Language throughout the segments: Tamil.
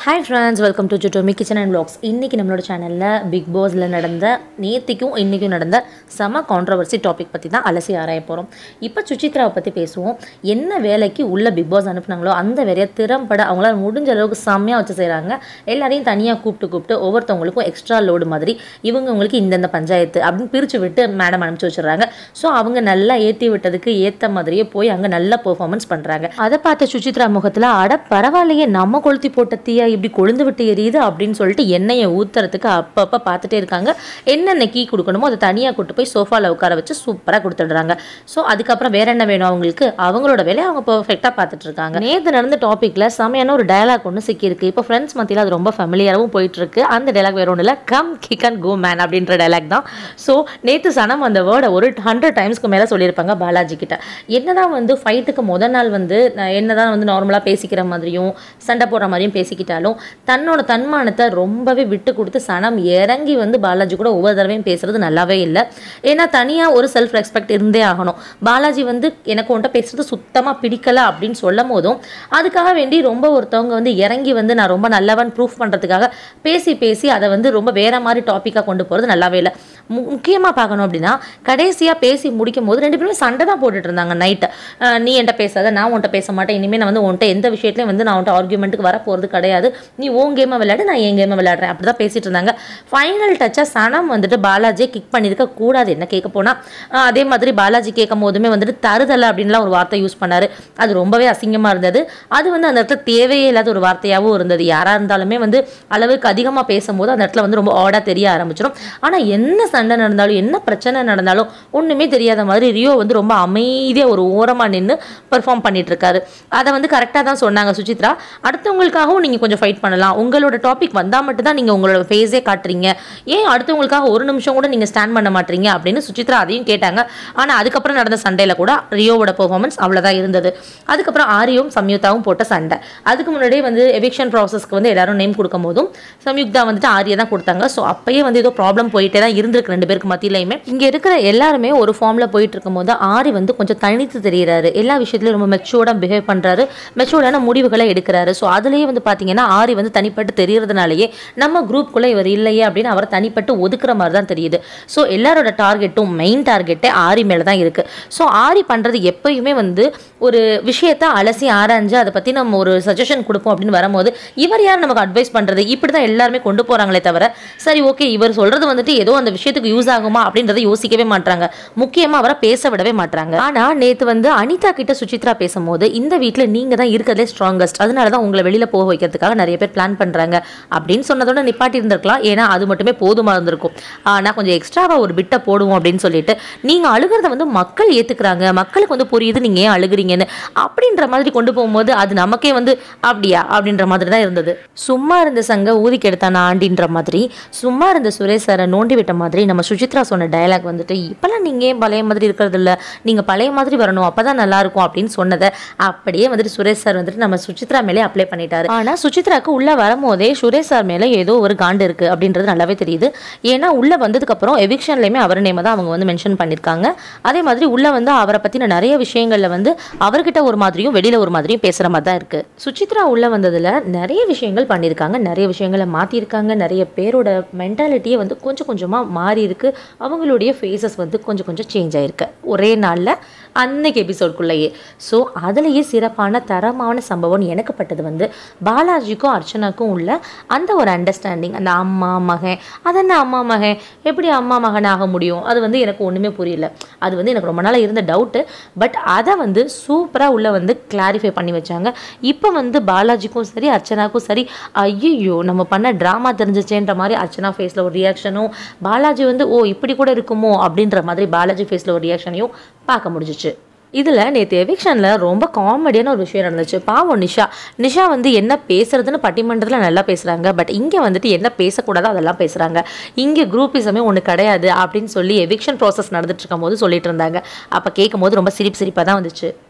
ஹாய் ஃப்ரெண்ட்ஸ் வெல்கம் டு ஜுட்டோமி கிச்சன் அண்ட் vlogs இன்றைக்கி நம்மளோட சேனலில் பிக் பாஸில் நடந்த நேத்திக்கும் இன்றைக்கும் நடந்த செம கான்ட்ரவர்சி டாபிக் பற்றி தான் அலசி ஆராய போகிறோம் இப்போ சுசித்ராவை பற்றி பேசுவோம் என்ன வேலைக்கு உள்ள பிக் பாஸ் அனுப்புனாங்களோ அந்த வேலையை திறம்பட அவங்களால முடிஞ்ச அளவுக்கு செம்மையாக வச்சு செய்கிறாங்க எல்லாரையும் தனியாக கூப்பிட்டு கூப்பிட்டு ஒவ்வொருத்தவங்களுக்கும் எக்ஸ்ட்ரா லோடு மாதிரி இவங்க உங்களுக்கு இந்தந்த பஞ்சாயத்து அப்படின்னு பிரித்து விட்டு மேடம் அனுப்பிச்சு வச்சிடுறாங்க ஸோ அவங்க நல்லா ஏற்றி விட்டதுக்கு ஏற்ற மாதிரியே போய் அங்கே நல்ல பெர்ஃபார்மன்ஸ் பண்ணுறாங்க அதை பார்த்த சுசித்ரா முகத்தில் அட பரவாயில்லையே நம்ம கொளுத்தி போட்ட தீயா இப்படி கொழுந்து விட்டு எரியுது அப்படின்னு சொல்லிட்டு எண்ணெயை ஊற்றுறதுக்கு அப்பப்போ பார்த்துட்டே இருக்காங்க என்னென்ன கீ கொடுக்கணுமோ அதை தனியாக கூட்டு போய் சோஃபாவில் உட்கார வச்சு சூப்பராக கொடுத்துடுறாங்க ஸோ அதுக்கப்புறம் வேற என்ன வேணும் அவங்களுக்கு அவங்களோட வேலையை அவங்க பர்ஃபெக்டாக பார்த்துட்டு இருக்காங்க நேற்று நடந்த டாப்பிக்கில் செமையான ஒரு டயலாக் ஒன்று சிக்கியிருக்கு இப்போ ஃப்ரெண்ட்ஸ் மத்தியில் அது ரொம்ப ஃபெமிலியராகவும் போயிட்டு இருக்கு அந்த டயலாக் வேற ஒன்றும் இல்லை come kick and go man அப்படின்ற டயலாக் தான் ஸோ நேற்று சனம் அந்த வேர்டை ஒரு ஹண்ட்ரட் டைம்ஸ்க்கு மேலே சொல்லியிருப்பாங்க பாலாஜி கிட்ட என்னதான் வந்து ஃபைட்டுக்கு முதல் நாள் வந்து நான் என்னதான் வந்து நார்மலாக பேசிக்கிற மாதிரியும் சண்டை போடுற மாதிரியும் பேசிக்கிட்டாலும் தன்னோட தன்மானத்தை ரொம்பவே விட்டு கொடுத்து சனம் இறங்கி வந்து பாலாஜி கூட ஒவ்வொரு தடவையும் பேசுறது நல்லாவே இல்லை ஏன்னா தனியாக ஒரு செல்ஃப் ரெஸ்பெக்ட் இருந்தே ஆகணும் பாலாஜி வந்து எனக்கு உன்ட்ட பேசுறது சுத்தமாக பிடிக்கல அப்படின்னு சொல்லும் போதும் அதுக்காக வேண்டி ரொம்ப ஒருத்தவங்க வந்து இறங்கி வந்து நான் ரொம்ப நல்லவன் ப்ரூஃப் பண்ணுறதுக்காக பேசி பேசி அதை வந்து ரொம்ப வேற மாதிரி டாப்பிக்காக கொண்டு போகிறது நல்லாவே இல்லை முக்கியமாக பார்க்கணும் அப்படின்னா கடைசியாக பேசி முடிக்கும் போது ரெண்டு பேருமே சண்டை தான் போட்டுட்டு இருந்தாங்க நைட்டு நீ என்கிட்ட பேசாத நான் உன்கிட்ட பேச மாட்டேன் இனிமேல் நான் வந்து உன்கிட்ட எந்த விஷயத்துலையும் வந்து நான் உன்கிட்ட ஆர்குமெண்ட்டுக்கு வர போகிறது கிடையாது நீ உன் கேமை விளையாடு நான் என் கேமை விளையாடுறேன் அப்படி தான் பேசிட்டு இருந்தாங்க ஃபைனல் டச்சாக சனம் வந்துட்டு பாலாஜியை கிக் பண்ணியிருக்க கூடாது என்ன கேட்க போனால் அதே மாதிரி பாலாஜி கேட்கும் போதுமே வந்துட்டு தருதலை அப்படின்லாம் ஒரு வார்த்தை யூஸ் பண்ணாரு அது ரொம்பவே அசிங்கமாக இருந்தது அது வந்து அந்த இடத்துல தேவையே இல்லாத ஒரு வார்த்தையாகவும் இருந்தது யாராக இருந்தாலுமே வந்து அளவுக்கு அதிகமாக பேசும்போது அந்த இடத்துல வந்து ரொம்ப ஆடாக தெரிய ஆரம்பிச்சிடும் ஆனால் என்ன சண்டை நடந்தாலும் என்ன பிரச்சனை நடந்தாலும் ஒன்றுமே தெரியாத மாதிரி ரியோ வந்து ரொம்ப அமைதியாக ஒரு ஓரமாக நின்று பெர்ஃபார்ம் பண்ணிட்டு இருக்காரு அதை வந்து கரெக்டாக தான் சொன்னாங்க சுசித்ரா அடுத்தவங்களுக்காகவும் நீங்கள் கொஞ்சம் ஃபைட் பண்ணலாம் உங்களோட டாபிக் வந்தால் மட்டும் தான் நீங்கள் உங்களோட ஃபேஸே காட்டுறீங்க ஏன் அடுத்தவங்களுக்காக ஒரு நிமிஷம் கூட நீங்கள் ஸ்டாண்ட் பண்ண மாட்டீங்க அப்படின்னு சுசித்ரா அதையும் கேட்டாங்க ஆனால் அதுக்கப்புறம் நடந்த சண்டையில் கூட ரியோவோட பெர்ஃபார்மன்ஸ் அவ்வளோதான் இருந்தது அதுக்கப்புறம் ஆரியும் சம்யுக்தாவும் போட்ட சண்டை அதுக்கு முன்னாடியே வந்து எவிக்ஷன் ப்ராசஸ்க்கு வந்து எல்லாரும் நேம் கொடுக்கும் போதும் சம்யுக்தா வந்துட்டு ஆரியை தான் கொடுத்தாங்க ஸோ அப்பயே வந்து ஏதோ ப்ராப்ளம் போயிட்டே தான் இருந்திருக்கு ரெண்டு பேருக்கு மத்தியிலையுமே இங்கே இருக்கிற எல்லாருமே ஒரு ஃபார்மில் போயிட்டு இருக்கும்போது ஆரி வந்து கொஞ்சம் தனித்து தெரிகிறாரு எல்லா விஷயத்துலையும் ரொம்ப மெச்சூர்டாக பிஹேவ் பண்ணுறாரு மெச்சூர்டான முடிவுகளை எடுக்கிறாரு ஸோ அதுலேயே வந்து பார்த்தீங்கன்னா ஆரி வந்து தனிப்பட்டு தெரியறதுனாலேயே நம்ம குரூப்குள்ளே இவர் இல்லையே அப்படின்னு அவரை தனிப்பட்டு ஒதுக்குற மாதிரி தான் தெரியுது ஸோ எல்லாரோட டார்கெட்டும் மெயின் டார்கெட்டே ஆரி மேலே தான் இருக்குது ஸோ ஆரி பண்ணுறது எப்பயுமே வந்து ஒரு விஷயத்தை அலசி ஆராய்ஞ்சு அதை பற்றி நம்ம ஒரு சஜஷன் கொடுப்போம் அப்படின்னு வரும்போது இவர் யார் நமக்கு அட்வைஸ் பண்ணுறது இப்படி தான் எல்லாருமே கொண்டு போகிறாங்களே தவிர சரி ஓகே இவர் சொல்கிறது வந்துட்டு ஏதோ அந்த விஷயத்துக்கு யூஸ் ஆகுமா அப்படின்றத யோசிக்கவே மாட்டாங்க முக்கியமாக அவரை பேச விடவே மாட்டாங்க ஆனால் நேற்று வந்து அனிதா கிட்ட சுசித்ரா பேசும்போது இந்த வீட்டில் நீங்கள் தான் இருக்கிறதே ஸ்ட்ராங்கஸ்ட் அதனால தான் உங்களை வெளியில் போக வைக்கிறதுக்காக நிறைய பேர் பிளான் பண்ணுறாங்க அப்படின்னு சொன்னதோட நிப்பாட்டி இருந்திருக்கலாம் ஏன்னா அது மட்டுமே போதுமாக இருந்திருக்கும் ஆனால் கொஞ்சம் எக்ஸ்ட்ராவாக ஒரு பிட்டை போடுவோம் அப்படின்னு சொல்லிட்டு நீங்கள் அழுகிறத வந்து மக்கள் ஏற்றுக்கிறாங்க மக்களுக்கு வந்து புரியுது நீங்கள் ஏன் அழுகுறீங்கன்னு அப்படின்ற மாதிரி கொண்டு போகும்போது அது நமக்கே வந்து அப்படியா அப்படின்ற மாதிரி தான் இருந்தது சும்மா இருந்த சங்க ஊதி கெடுத்தான ஆண்டின்ற மாதிரி சும்மா இருந்த சுரேஷ் சாரை நோண்டி விட்ட மாதிரி நம்ம சுசித்ரா சொன்ன டயலாக் வந்துட்டு இப்போல்லாம் நீங்கள் ஏன் பழைய மாதிரி இருக்கிறது இல்லை நீங்கள் பழைய மாதிரி வரணும் அப்போ தான் நல்லாயிருக்கும் அப்படின்னு சொன்னதை அப்படியே வந்துட்டு சுரேஷ் சார் வந்துட்டு நம்ம சுசித்ரா மேலே அப்ளை பண்ணிட்டாரு ஆனால் சுசித்ராக்கு உள்ளே வரும்போதே சுரேஷ் சார் மேலே ஏதோ ஒரு காண்டு இருக்குது அப்படின்றது நல்லாவே தெரியுது ஏன்னா உள்ளே வந்ததுக்கப்புறம் எவிக்ஷன்லையுமே அவர் நேமை தான் அவங்க வந்து மென்ஷன் பண்ணியிருக்காங்க அதே மாதிரி உள்ளே வந்து அவரை பற்றின நிறைய விஷயங்களில் வந்து அவர்கிட்ட ஒரு மாதிரியும் வெளியில் ஒரு மாதிரியும் பேசுகிற மாதிரி தான் இருக்குது சுசித்ரா உள்ளே வந்ததில் நிறைய விஷயங்கள் பண்ணியிருக்காங்க நிறைய விஷயங்களை மாற்றிருக்காங்க நிறைய பேரோட மென்டாலிட்டியே வந்து கொஞ்சம் கொஞ்சமாக மாறி இருக்கு அவங்களுடைய ஃபேஸஸ் வந்து கொஞ்சம் கொஞ்சம் சேஞ்ச் ஆயிருக்கு ஒரே நாளில் அன்னைக்கு எபிசோட்குள்ளேயே ஸோ அதுலேயே சிறப்பான தரமான சம்பவம் எனக்கு பட்டது வந்து பாலாஜிக்கும் அர்ச்சனாக்கும் உள்ள அந்த ஒரு அண்டர்ஸ்டாண்டிங் அந்த அம்மா மகன் அது என்ன அம்மா மகன் எப்படி அம்மா மகன் ஆக முடியும் அது வந்து எனக்கு ஒன்றுமே புரியல அது வந்து எனக்கு ரொம்ப நாளாக இருந்த டவுட்டு பட் அதை வந்து சூப்பராக உள்ள வந்து கிளாரிஃபை பண்ணி வச்சாங்க இப்போ வந்து பாலாஜிக்கும் சரி அர்ச்சனாக்கும் சரி ஐயோ நம்ம பண்ண ட்ராமா தெரிஞ்சிச்சேன்ற மாதிரி அர்ச்சனா ஃபேஸில் ஒரு ரியாக்ஷனும் பாலாஜி வந்து ஓ இப்படி கூட இருக்குமோ அப்படின்ற மாதிரி பாலாஜி ஃபேஸில் ஒரு ரியாக்ஷனையும் பார்க்க முடிஞ்சிச்சு இதில் நேற்று எவிக்ஷனில் ரொம்ப காமெடியான ஒரு விஷயம் நடந்துச்சு பாவம் நிஷா நிஷா வந்து என்ன பேசுறதுன்னு பட்டிமன்றத்தில் நல்லா பேசுகிறாங்க பட் இங்கே வந்துட்டு என்ன பேசக்கூடாதோ அதெல்லாம் பேசுகிறாங்க இங்கே குரூப்பிசமே ஒன்று கிடையாது அப்படின்னு சொல்லி எவிக்ஷன் ப்ராசஸ் நடந்துட்டு இருக்கும் போது சொல்லிட்டு இருந்தாங்க அப்போ கேட்கும் போது ரொம்ப சிரிப்பு சிரிப்பாக தான் வந்துச்சு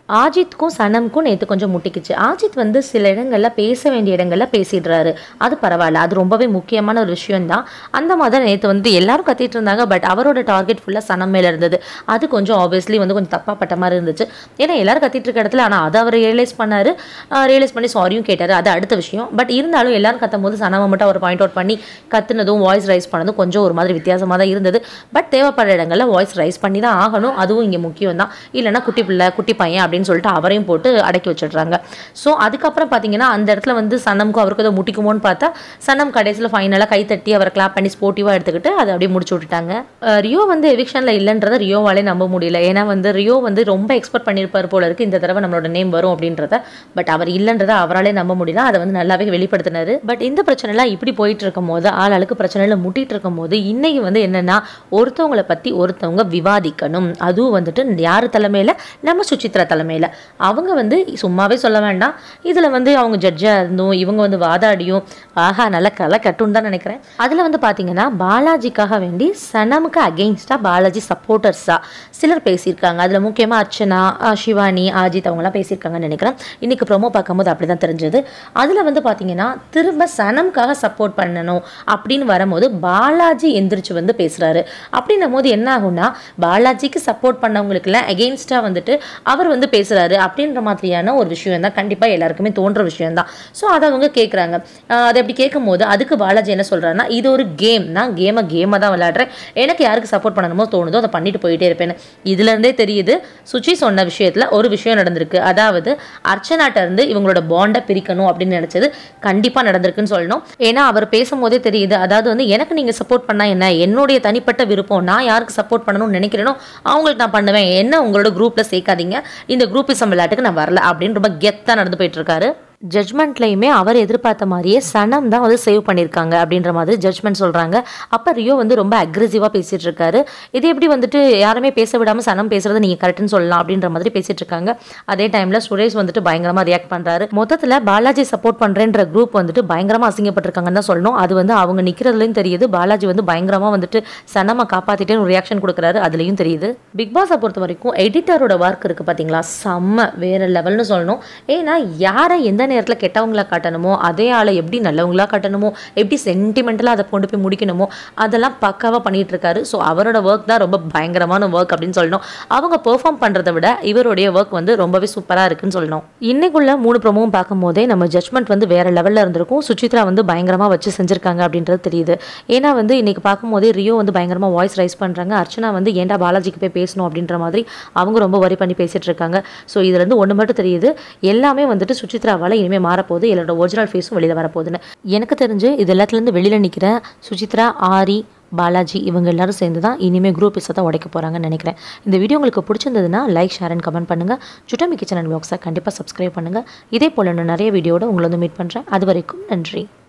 ஆஜித்க்கும் சனம்க்கும் நேற்று கொஞ்சம் முட்டிக்குச்சு ஆஜித் வந்து சில இடங்களில் பேச வேண்டிய இடங்களில் பேசிடுறாரு அது பரவாயில்ல அது ரொம்பவே முக்கியமான ஒரு விஷயம் தான் அந்த மாதிரி நேற்று வந்து எல்லாரும் கத்திட்டு இருந்தாங்க பட் அவரோட டார்கெட் ஃபுல்லாக சனம் மேலே இருந்தது அது கொஞ்சம் ஆப்வியஸ்லி வந்து கொஞ்சம் தப்பாக பட்ட மாதிரி இருந்துச்சு ஏன்னா எல்லாரும் கத்திட்டு இருக்க இடத்துல ஆனால் அதை அவர் ரியலைஸ் பண்ணாரு ரியலைஸ் பண்ணி சாரியும் கேட்டார் அது அடுத்த விஷயம் பட் இருந்தாலும் எல்லாரும் கத்தும் போது சனமை மட்டும் அவர் பாயிண்ட் அவுட் பண்ணி கத்துனதும் வாய்ஸ் ரைஸ் பண்ணதும் கொஞ்சம் ஒரு மாதிரி வித்தியாசமாக தான் இருந்தது பட் தேவைப்படுற இடங்களில் வாய்ஸ் ரைஸ் பண்ணி தான் ஆகணும் அதுவும் இங்கே முக்கியம் தான் இல்லைன்னா குட்டி பிள்ளை குட்டி பையன் அப்படின்னு சொல்லிட்டு அவரையும் போட்டு அடக்கி வச்சிடுறாங்க ஸோ அதுக்கப்புறம் பார்த்தீங்கன்னா அந்த இடத்துல வந்து சனம்க்கும் அவருக்கு ஏதோ முட்டிக்குமோன்னு பார்த்தா சனம் கடைசியில் ஃபைனலாக கை தட்டி அவரை கிளாப் பண்ணி ஸ்போர்ட்டிவாக எடுத்துக்கிட்டு அதை அப்படியே முடிச்சு விட்டுட்டாங்க அஹ் ரியோ வந்து எவிக்ஷனில் இல்லைன்றதை ரியோவாலே நம்ப முடியல ஏன்னா வந்து ரியோ வந்து ரொம்ப எக்ஸ்பெக்ட் பண்ணியிருப்பார் போல இருக்கு இந்த தடவை நம்மளோட நேம் வரும் அப்படின்றத பட் அவர் இல்லைன்றதை அவராலே நம்ப முடியல அதை வந்து நல்லாவே வெளிப்படுத்தினாரு பட் இந்த பிரச்சனைலாம் இப்படி போயிட்டு இருக்கும் போது ஆளாளுக்கு பிரச்சனையில் முட்டிட்டு இருக்கும் போது இன்னைக்கு வந்து என்னன்னா ஒருத்தவங்களை பற்றி ஒருத்தவங்க விவாதிக்கணும் அதுவும் வந்துட்டு யார் தலைமையில் நம்ம சுசித்ரா தலைமையில் அவங்க வந்து சும்மாவே சொல்ல வேண்டாம் இதில் வந்து அவங்க ஜட்ஜாக இருந்தும் இவங்க வந்து வாதாடியும் ஆஹா நல்ல கலை கட்டுன்னு தான் நினைக்கிறேன் அதில் வந்து பார்த்தீங்கன்னா பாலாஜிக்காக வேண்டி சனமுக்கு அகெயின்ஸ்டாக பாலாஜி சப்போர்ட்டர்ஸாக சிலர் பேசியிருக்காங்க அதில் முக்கியமாக அர்ச்சனா ஆஹ் சிவானி ஆஜித் அவங்களாம் பேசியிருக்காங்கன்னு நினைக்கிறேன் இன்னைக்கு ப்ரோமோ பார்க்கும்போது அப்படி தான் தெரிஞ்சது அதில் வந்து பார்த்தீங்கன்னா திரும்ப சனம்காக சப்போர்ட் பண்ணணும் அப்படின்னு வரும்போது பாலாஜி எந்திரிச்சு வந்து பேசுகிறாரு அப்படின்னும் போது என்ன ஆகும்னா பாலாஜிக்கு சப்போர்ட் பண்ணவங்களுக்குலாம் அகெயின்ஸ்டாக வந்துட்டு அவர் வந்து பேசுகிறாரு அப்படின்ற மாதிரியான ஒரு விஷயம் தான் கண்டிப்பாக எல்லாருக்குமே தோன்ற விஷயம் தான் ஸோ அதை அவங்க கேட்குறாங்க அதை அப்படி கேட்கும் போது அதுக்கு பாலாஜி என்ன சொல்கிறாருன்னா இது ஒரு கேம் நான் கேமை கேமை தான் விளையாடுறேன் எனக்கு யாருக்கு சப்போர்ட் பண்ணணுமோ தோணுதோ அதை பண்ணிட்டு போயிட்டே இருப்பேன் இதுலேருந்தே தெரியுது சுச்சி சொன்ன விஷயத்தில் ஒரு விஷயம் நடந்திருக்கு அதாவது அர்ச்சனாட்ட இருந்து இவங்களோட பாண்டை பிரிக்கணும் அப்படின்னு நினச்சது கண்டிப்பாக நடந்திருக்குன்னு சொல்லணும் ஏன்னா அவர் பேசும்போதே தெரியுது அதாவது வந்து எனக்கு நீங்கள் சப்போர்ட் பண்ணால் என்ன என்னுடைய தனிப்பட்ட விருப்பம் நான் யாருக்கு சப்போர்ட் பண்ணணும்னு நினைக்கிறேனோ அவங்களுக்கு நான் பண்ணுவேன் என்ன உங்களோட குரூப்பில் சேர்க்காதீங்க இந்த குரூப்பிசம் விளையாட்டுக்கு நான் வரல அப்படின்னு ரொம்ப கெத்தாக நடந்து போயிட்டு இருக்காரு ஜட்மெண்ட்லையுமே அவர் எதிர்பார்த்த மாதிரியே சனம் தான் வந்து சேவ் பண்ணியிருக்காங்க அப்படின்ற மாதிரி ஜட்மெண்ட் சொல்கிறாங்க அப்போ ரியோ வந்து ரொம்ப அக்ரெசிவாக பேசிகிட்டு இருக்காரு இது எப்படி வந்துட்டு யாருமே பேச விடாமல் சனம் பேசுறது நீங்கள் கரெக்டுன்னு சொல்லலாம் அப்படின்ற மாதிரி பேசிட்டு இருக்காங்க அதே டைமில் சுரேஷ் வந்துட்டு பயங்கரமாக ரியாக்ட் பண்ணுறாரு மொத்தத்தில் பாலாஜி சப்போர்ட் பண்ணுறேன்ற குரூப் வந்துட்டு பயங்கரமாக அசிங்கப்பட்டிருக்காங்கன்னு தான் சொல்லணும் அது வந்து அவங்க நிற்கிறதுலையும் தெரியுது பாலாஜி வந்து பயங்கரமாக வந்துட்டு சனமை காப்பாற்றிட்டே ஒரு ரியாக்ஷன் கொடுக்குறாரு அதுலேயும் தெரியுது பிக் பாஸை பொறுத்த வரைக்கும் எடிட்டரோட ஒர்க் இருக்குது பார்த்தீங்களா செம்ம வேற லெவல்னு சொல்லணும் ஏன்னா யாரை எந்த நேரத்தில் கெட்டவங்களா காட்டணுமோ அதே ஆளை எப்படி நல்லவங்களா காட்டணுமோ எப்படி சென்டிமெண்டலாக அதை கொண்டு போய் முடிக்கணுமோ அதெல்லாம் பக்காவாக பண்ணிட்டு இருக்காரு ஸோ அவரோட ஒர்க் தான் ரொம்ப பயங்கரமான ஒர்க் அப்படின்னு சொல்லணும் அவங்க பெர்ஃபார்ம் பண்ணுறதை விட இவருடைய ஒர்க் வந்து ரொம்பவே சூப்பராக இருக்குன்னு சொல்லணும் இன்னைக்குள்ள மூணு ப்ரோமோவும் பார்க்கும்போதே நம்ம ஜட்மெண்ட் வந்து வேற லெவலில் இருந்திருக்கும் சுசித்ரா வந்து பயங்கரமாக வச்சு செஞ்சிருக்காங்க அப்படின்றது தெரியுது ஏன்னா வந்து இன்னைக்கு பார்க்கும்போதே ரியோ வந்து பயங்கரமாக வாய்ஸ் ரைஸ் பண்ணுறாங்க அர்ச்சனா வந்து ஏன்டா பாலாஜிக்கு போய் பேசணும் அப்படின்ற மாதிரி அவங்க ரொம்ப வரி பண்ணி பேசிட்டு இருக்காங்க ஸோ இதுலேருந்து ஒன்று மட்டும் தெரியுது எல்லாமே வந்துட்டு சுசித்ராவால் இனிமேல் மாறப்போகுது என்னோட ஒரிஜினல் ஃபேஸும் வெளியில் வரப்போகுதுன்னு எனக்கு தெரிஞ்சு இது எல்லாத்துலேருந்து வெளியில் நிற்கிற சுசித்ரா ஆரி பாலாஜி இவங்க எல்லாரும் சேர்ந்து தான் இனிமேல் குரூப் தான் உடைக்க போகிறாங்கன்னு நினைக்கிறேன் இந்த வீடியோ உங்களுக்கு பிடிச்சிருந்ததுன்னா லைக் ஷேர் அண்ட் கமெண்ட் பண்ணுங்கள் சுட்டமி கிச்சன் அண்ட் பாக்ஸை கண்டிப்பாக சப்ஸ்கிரைப் பண்ணுங்கள் இதே போல் நான் நிறைய வீடியோட உங்களை வந்து மீட் பண்ணுறேன் அது வரைக்கும் நன்றி